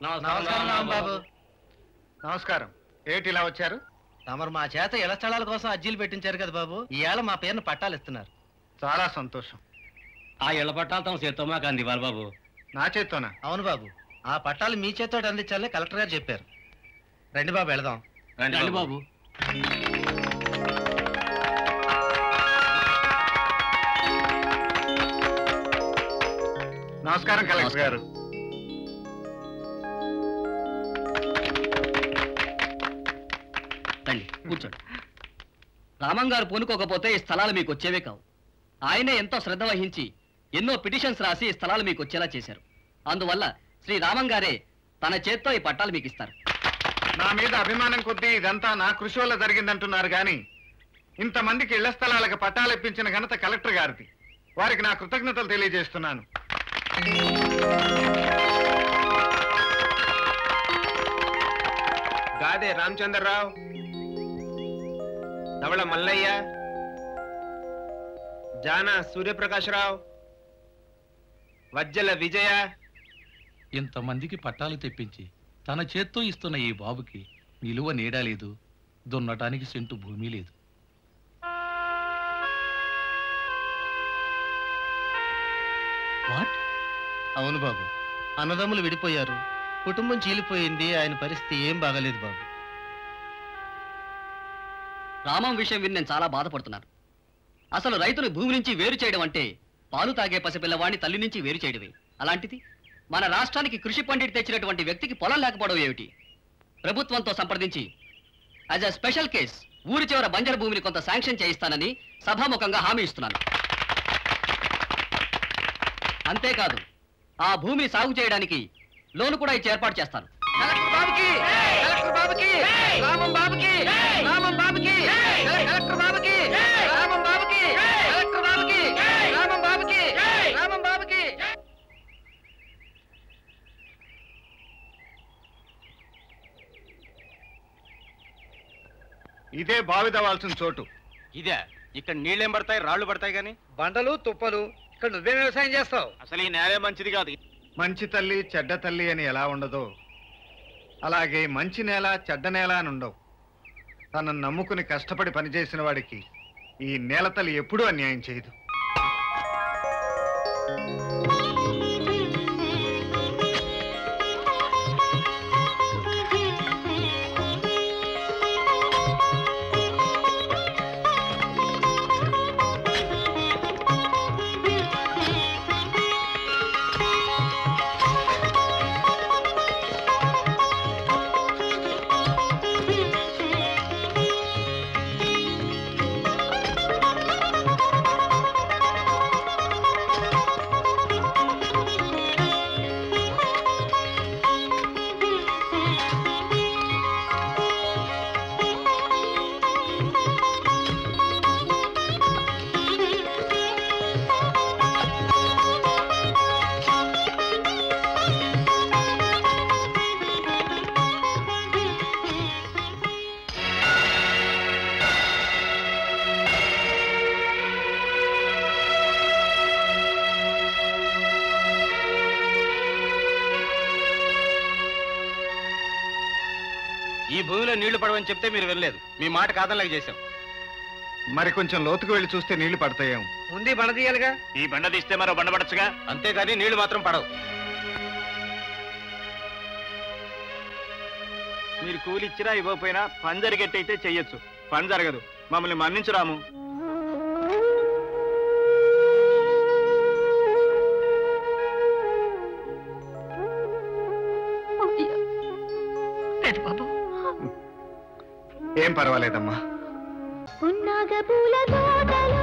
నమస్కారం రాంబాబు నమస్కారం ఏటి ఇలా వచ్చారు తమరు మా చేత ఇళ్ల స్థలాల కోసం అర్జీలు పెట్టించారు కదా బాబు ఈవేళ మా పేరును పట్టాలు ఇస్తున్నారు చాలా సంతోషం ఆ ఇళ్ల పట్టాలు తమ చేత్తో మాకు అందివ్వాలి బాబు నా చేత్తోనా అవును బాబు ఆ పట్టాలు మీ చేతితో అందించాలని కలెక్టర్ గారు చెప్పారు రండి బాబు వెళదాం రండి బాబు నమస్కారం కలెక్టర్ గారు రండి కూర్చోండి రామం గారు పూనుకోకపోతే ఈ స్థలాలు మీకు వచ్చేవే కావు ఆయనే ఎంతో శ్రద్ధ వహించి ఎన్నో పిటిషన్స్ రాసి ఈ స్థలాలు మీకు వచ్చేలా చేశారు అందువల్ల శ్రీ రామం గారే తన చేత్తో ఈ పట్టాలు మీకు ఇస్తారు నా మీద అభిమానం కొద్దీ ఇదంతా నా కృషి వల్ల జరిగిందంటున్నారు గాని ఇంతమందికి ఇళ్ల స్థలాలకు పట్టాలు ఇప్పించిన ఘనత కలెక్టర్ గారిది వారికి నా కృతజ్ఞతలు తెలియజేస్తున్నాను గాదే రామచంద్రరావు ధవళ మల్లయ్య జాన సూర్యప్రకాశరావు వజ్జల విజయ ఇంతమందికి పట్టాలు తెప్పించి తన చేత్తో ఇస్తున్న ఈ బాబుకి నిలువ నీడ లేదు దున్నటానికి సెంటు భూమి లేదు వాట్ అవును బాబు అన్నదమ్ములు విడిపోయారు కుటుంబం చీలిపోయింది ఆయన పరిస్థితి ఏం బాగలేదు బాబు రామం విషయం విని నేను చాలా బాధపడుతున్నాను అసలు రైతుని భూమి నుంచి వేరు చేయడం అంటే పాలు తాగే పసిపిల్లవాడిని తల్లి నుంచి వేరు చేయడమే అలాంటిది మన రాష్ట్రానికి కృషి పండిట్ తెచ్చినటువంటి వ్యక్తికి పొలం లేకపోవడం ఏమిటి ప్రభుత్వంతో సంప్రదించి యాజ్ అ స్పెషల్ కేస్ ఊరి చివర బంజరు భూమిని కొంత శాంక్షన్ చేయిస్తానని సభాముఖంగా హామీ ఇస్తున్నాను అంతేకాదు ఆ భూమిని సాగు చేయడానికి లోను కూడా ఇచ్చి ఏర్పాటు చేస్తాను కలెక్టర్ బాబుకి కలెక్టర్ బాబుకి రామం బాబుకి రామం బాబుకి కలెక్టర్ బాబుకి రామం బాబుకి కలెక్టర్ బాబుకి రామం బాబుకి రామం బాబుకి ఇదే బావి తవ్వాల్సిన చోటు ఇదే ఇక్కడ నీళ్ళేం పడతాయి రాళ్ళు పడతాయి గాని బండలు తుప్పలు ఇక్కడ నువ్వేం వ్యవసాయం చేస్తావు అసలు ఈ నేలే మంచిది కాదు మంచి తల్లి చెడ్డ తల్లి అని ఎలా ఉండదో అలాగే మంచి నేల చెడ్డ నేల అని ఉండవు తనను నమ్ముకుని కష్టపడి పనిచేసిన వాడికి ఈ నేల తల్లి ఎప్పుడూ అన్యాయం చేయదు ఈ భూమిలో నీళ్లు పడవని చెప్తే మీరు వెళ్ళలేదు మీ మాట కాదనలాగా చేశాం మరి కొంచెం లోతుకు వెళ్ళి చూస్తే నీళ్లు పడతాయేమో ముందు బండ తీయాలిగా ఈ బండ తీస్తే మరో బండ పడచ్చుగా అంతేగాని నీళ్లు మాత్రం పడవు మీరు కూలి ఇచ్చినా ఇవ్వకపోయినా పని జరిగేట్టయితే చెయ్యొచ్చు పని జరగదు మమ్మల్ని మన్నించు రాము ఏం పర్వాలేదమ్మా పున్నాగ పూల తోటలో